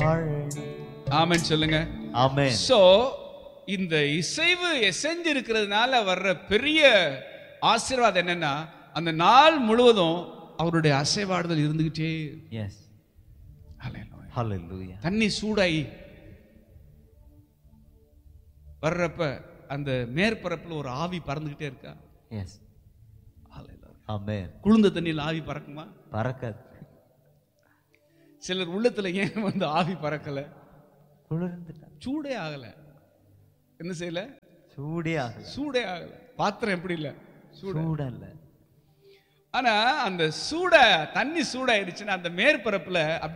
வாழணும் ஆமென் சொல்லுங்க ஆமென் சோ இந்த இசைவு எசைஞ்சு இருக்கிறதுனால வர்ற பெரிய ஆசீர்வாதம் என்னன்னா அந்த நாள் முழுவதும் அவருடைய அசைவாடுதல் இருந்துகிட்டே எஸ் Hallelujah. ஹalleluya தண்ணி சூடாகி வர்றப்ப அந்த மேற்பரப்புல ஒரு ஆவி பறந்துகிட்டே இருக்கா எஸ் Hallelujah. ஆமென் குளிர்ந்த தண்ணியில் ஆவி பறக்குமா பறக்காது சிலர் உள்ளத்துல ஏன் வந்து ஆவி பறக்கல குளிர்ந்துட்டா சூடே ஆகல என்ன செய்யல சூடே ஆகல சூடே ஆகல பாத்திரம் எப்படி இல்ல சூடு சூடல்ல ஆனா அந்த சூட தண்ணி சூடாயிருச்சுன்னா அந்த மேற்பரப்புல